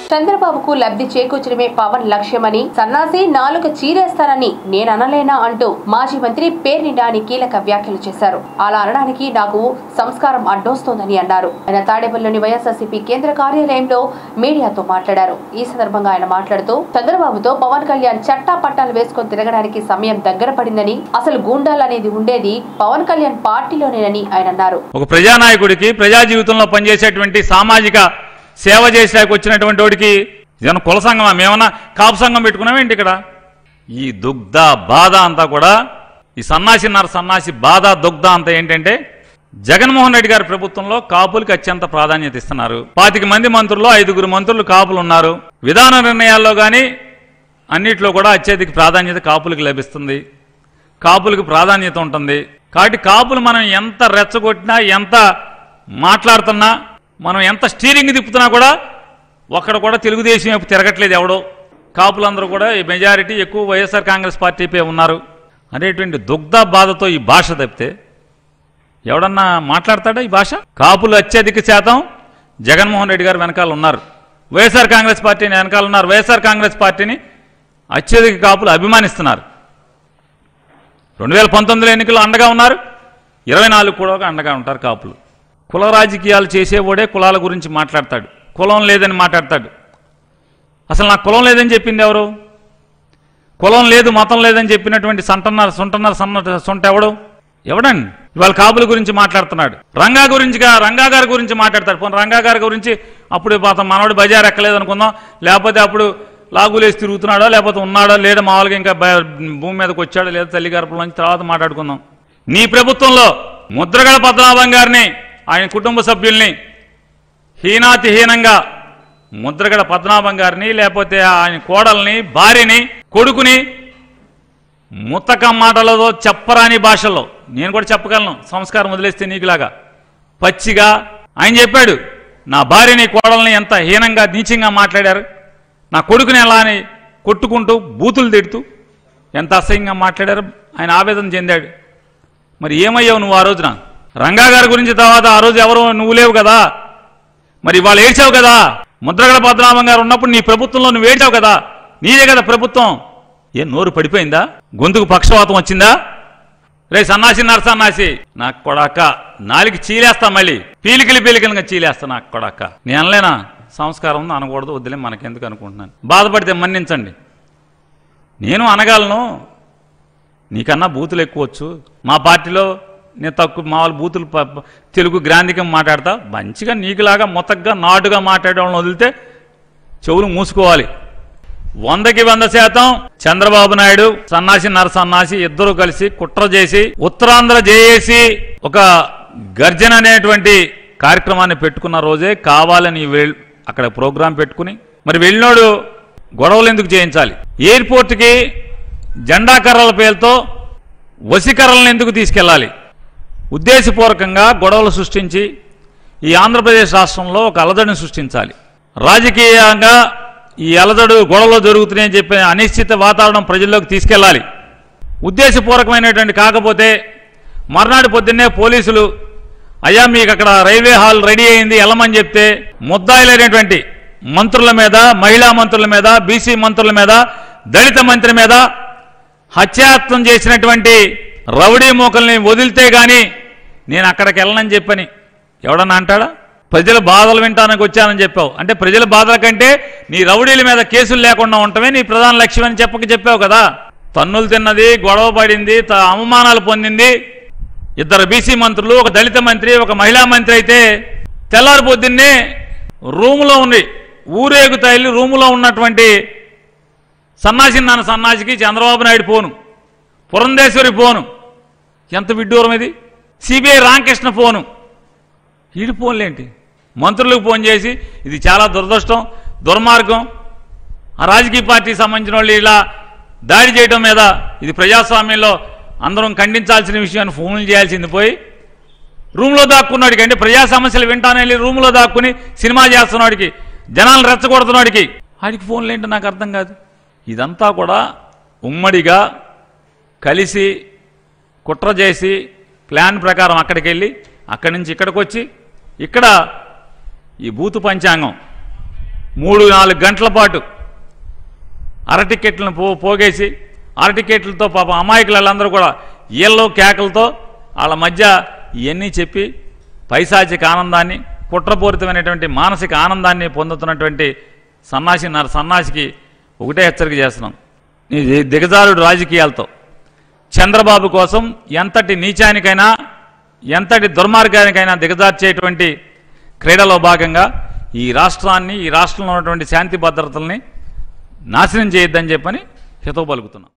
చంద్రబాబుకు లబ్ధి చేకూర్చడమే పవన్ లక్ష్యమని సన్నాసి నాలుక చీరేస్తానని నేననలేనా అంటూ మాజీ మంత్రి పేర్ని నాని కీలక వ్యాఖ్యలు చేశారు అలా అనడానికి నాకు సంస్కారం అడ్డొస్తోందని అన్నారు ఆయన తాడేపల్లిలోని వైఎస్ఆర్సీపీ కేంద్ర కార్యాలయంలో మీడియాతో మాట్లాడారు ఈ సందర్భంగా ఆయన మాట్లాడుతూ చంద్రబాబుతో పవన్ కళ్యాణ్ చట్టా పట్టాలు వేసుకొని తిరగడానికి సమయం దగ్గర పడిందని అసలు గూండాలనేది ఉండేది పవన్ కళ్యాణ్ పార్టీలోనేనని ఆయన అన్నారు ఒక ప్రజానాయకుడికి ప్రజా జీవితంలో పనిచేసేటువంటి సామాజిక సేవ చేసేకి వచ్చినటువంటి వాడికి ఇదేమన్నా కుల సంఘమా మేమన్నా కాపు సంఘం పెట్టుకున్నామేంటి ఇక్కడ ఈ దుగ్ధ బాధ అంతా కూడా ఈ సన్నాసిన్నర సన్నాసి బాధ దుగ్ధ అంతా ఏంటంటే జగన్మోహన్ రెడ్డి గారి ప్రభుత్వంలో కాపులకి అత్యంత ప్రాధాన్యత ఇస్తున్నారు పాతిక మంది మంత్రుల్లో ఐదుగురు మంత్రులు కాపులు ఉన్నారు విధాన నిర్ణయాల్లో కానీ అన్నిట్లో కూడా అత్యధిక ప్రాధాన్యత కాపులకు లభిస్తుంది కాపులకు ప్రాధాన్యత ఉంటుంది కాబట్టి కాపులు మనం ఎంత రెచ్చగొట్టినా ఎంత మాట్లాడుతున్నా మనం ఎంత స్టీరింగ్ తిప్పుతున్నా కూడా ఒక్కడ కూడా తెలుగుదేశం వైపు తిరగట్లేదు ఎవడో కాపులందరూ కూడా ఈ మెజారిటీ ఎక్కువ వైఎస్ఆర్ కాంగ్రెస్ పార్టీపై ఉన్నారు అనేటువంటి దుగ్ధ బాధతో ఈ భాష తప్పితే ఎవడన్నా మాట్లాడతాడా ఈ భాష కాపులు అత్యధిక శాతం జగన్మోహన్ రెడ్డి గారు వెనకాల ఉన్నారు వైఎస్ఆర్ కాంగ్రెస్ పార్టీని వెనకాల ఉన్నారు వైఎస్ఆర్ కాంగ్రెస్ పార్టీని అత్యధిక కాపులు అభిమానిస్తున్నారు రెండు వేల పంతొమ్మిదిలో ఎన్నికల్లో అండగా ఉన్నారు ఇరవై నాలుగు కూడా అండగా ఉంటారు కాపులు కుల రాజకీయాలు చేసేవాడే కులాల గురించి మాట్లాడతాడు కులం లేదని మాట్లాడతాడు అసలు నాకు కులం లేదని చెప్పింది ఎవరు కులం లేదు మతం లేదని చెప్పినటువంటి సంటన్నర సొంటన్నర సన్న సొంట ఎవడు ఎవడండి ఇవాళ కాపుల గురించి మాట్లాడుతున్నాడు రంగా గురించిగా రంగా గారి గురించి మాట్లాడతాడు పోనీ రంగా గారి గురించి అప్పుడు పాత మనవాడు బజార్ ఎక్కలేదు అనుకుందాం లేకపోతే అప్పుడు లాగులేసి తిరుగుతున్నాడో లేకపోతే ఉన్నాడో లేదో మామూలుగా ఇంకా బ- భూమి మీదకి వచ్చాడో లేదా తల్లి గర్భం నుంచి తర్వాత మాట్లాడుకుందాం నీ ప్రభుత్వంలో ముద్రగడ పద్మనాభం గారిని ఆయన కుటుంబ సభ్యుల్ని హీనాతిహీనంగా ముద్రగడ పద్మనాభం గారిని లేకపోతే ఆయన కోడల్ని భార్యని కొడుకుని ముత్తక మాటలతో చెప్పరాని భాషలో నేను కూడా చెప్పగలను సంస్కారం వదిలేస్తే నీకులాగా పచ్చిగా ఆయన చెప్పాడు నా భార్యని కోడల్ని ఎంత హీనంగా నీచంగా మాట్లాడారు నా కొడుకుని ఎలా అని కొట్టుకుంటూ బూతులు తిడుతూ ఎంత అసహ్యంగా మాట్లాడారు ఆయన ఆవేదన చెందాడు మరి ఏమయ్యావు నువ్వు ఆ రోజున రంగా గారి గురించి తర్వాత ఆ రోజు ఎవరు నువ్వు లేవు కదా మరి వాళ్ళు ఏడ్చావు కదా ముద్రగడ పద్మనాభం గారు ఉన్నప్పుడు నీ ప్రభుత్వంలో నువ్వు ఏడ్చావు కదా నీదే కదా ప్రభుత్వం ఏ నోరు పడిపోయిందా గొంతుకు పక్షవాతం వచ్చిందా రే సన్నాసి నరసన్నాసి నాకు కొడాక నాలికి చీలేస్తా మళ్ళీ పీలికలి పీలికలుగా చీలేస్తా నాకు కొడాక నేను అనలేనా సంస్కారం ఉంది అనకూడదు వద్దులే మనకెందుకు అనుకుంటున్నాను బాధపడితే మన్నించండి నేను అనగలను నీకన్నా బూతులు ఎక్కువచ్చు మా పార్టీలో నేను తక్కువ మామూలు బూతులు ప- ప- తెలుగు గ్రాంధికం మాట్లాడతా మంచిగా నీకులాగా మొత్తగా నాటుగా మాట్లాడే వాళ్ళని వదిలితే చెవులు మూసుకోవాలి వందకి వంద శాతం చంద్రబాబు నాయుడు సన్నాసి నరసన్నాసి ఇద్దరు కలిసి కుట్ర చేసి ఉత్తరాంధ్ర జేఏసి ఒక గర్జన అనేటువంటి కార్యక్రమాన్ని పెట్టుకున్న రోజే కావాలని వెళ్ అక్కడ ప్రోగ్రాం పెట్టుకుని మరి వెళ్ళినోడు గొడవలు ఎందుకు చేయించాలి ఎయిర్పోర్ట్కి జెండా కర్రల పేరుతో వసికర్రలను ఎందుకు తీసుకెళ్ళాలి ఉద్దేశపూర్వకంగా గొడవలు సృష్టించి ఈ ఆంధ్రప్రదేశ్ రాష్ట్రంలో ఒక అలజడిని సృష్టించాలి రాజకీయంగా ఈ అలజడు గొడవలు జరుగుతున్నాయని చెప్పి అనిశ్చిత వాతావరణం ప్రజల్లోకి తీసుకెళ్ళాలి ఉద్దేశపూర్వకమైనటువంటి కాకపోతే మర్నాడు పొద్దున్నే పోలీసులు అయ్యా మీకు అక్కడ రైల్వే హాల్ రెడీ అయింది వెళ్ళమని చెప్తే ముద్దాయిలైనటువంటి మంత్రుల మీద మహిళా మంత్రుల మీద బీసీ మంత్రుల మీద దళిత మంత్రి మీద హత్యాయత్నం చేసినటువంటి రౌడీ మూకల్ని వదిలితే గాని నేను అక్కడికి వెళ్ళనని చెప్పని ఎవడన్నా అంటాడా ప్రజల బాధలు వింటానికి వచ్చానని చెప్పావు అంటే ప్రజల బాధల కంటే నీ రౌడీల మీద కేసులు లేకుండా ఉండటమే నీ ప్రధాన లక్ష్యం అని చెప్పక చెప్పావు కదా తన్నులు తిన్నది గొడవ పడింది త- అవమానాలు పొందింది ఇద్దరు బీసీ మంత్రులు ఒక దళిత మంత్రి ఒక మహిళా మంత్రి అయితే తెల్లారి పొద్దున్నే రూములో ఉంది ఊరేగు తల్లి రూములో ఉన్నటువంటి సన్నాసి నాన్న సన్నాసికి చంద్రబాబు నాయుడు ఫోను పురంధేశ్వరి ఫోను ఎంత విడ్డూరం ఇది సిబిఐ రామకృష్ణ ఫోను వీడి ఫోన్లేంటి మంత్రులకు ఫోన్ చేసి ఇది చాలా దురదృష్టం దుర్మార్గం ఆ రాజకీయ పార్టీకి సంబంధించిన వాళ్ళు ఇలా దాడి చేయడం మీద ఇది ప్రజాస్వామ్యంలో అందరం ఖండించాల్సిన విషయాన్ని ఫోన్లు చేయాల్సింది పోయి రూమ్లో దాక్కున్నాడికి అంటే ప్రజా సమస్యలు వింటాను వెళ్ళి రూమ్లో దాక్కుని సినిమా చేస్తున్నాడికి జనాలు రెచ్చగొడుతున్నాడికి ఆడికి ఫోన్లు ఏంటో నాకు అర్థం కాదు ఇదంతా కూడా ఉమ్మడిగా కలిసి కుట్ర చేసి ప్లాన్ ప్రకారం అక్కడికి వెళ్ళి అక్కడి నుంచి ఇక్కడికి వచ్చి ఇక్కడ ఈ బూతు పంచాంగం మూడు నాలుగు గంటల పాటు అరటికెట్లను పో పోగేసి అరటికెట్లతో పాపం అమాయకులు వాళ్ళందరూ కూడా ఈళ్ళు కేకలతో వాళ్ళ మధ్య ఇవన్నీ చెప్పి పైశాచిక ఆనందాన్ని కుట్రపూరితమైనటువంటి మానసిక ఆనందాన్ని పొందుతున్నటువంటి సన్నాసి నర- సన్నాసికి ఒకటే హెచ్చరిక చేస్తున్నాం ఇది దిగజారుడు రాజకీయాలతో చంద్రబాబు కోసం ఎంతటి నీచానికైనా ఎంతటి దుర్మార్గానికైనా దిగజార్చేటువంటి క్రీడలో భాగంగా ఈ రాష్ట్రాన్ని ఈ రాష్ట్రంలో ఉన్నటువంటి శాంతి భద్రతల్ని నాశనం చేయొద్దని చెప్పని హితవు పలుకుతున్నాం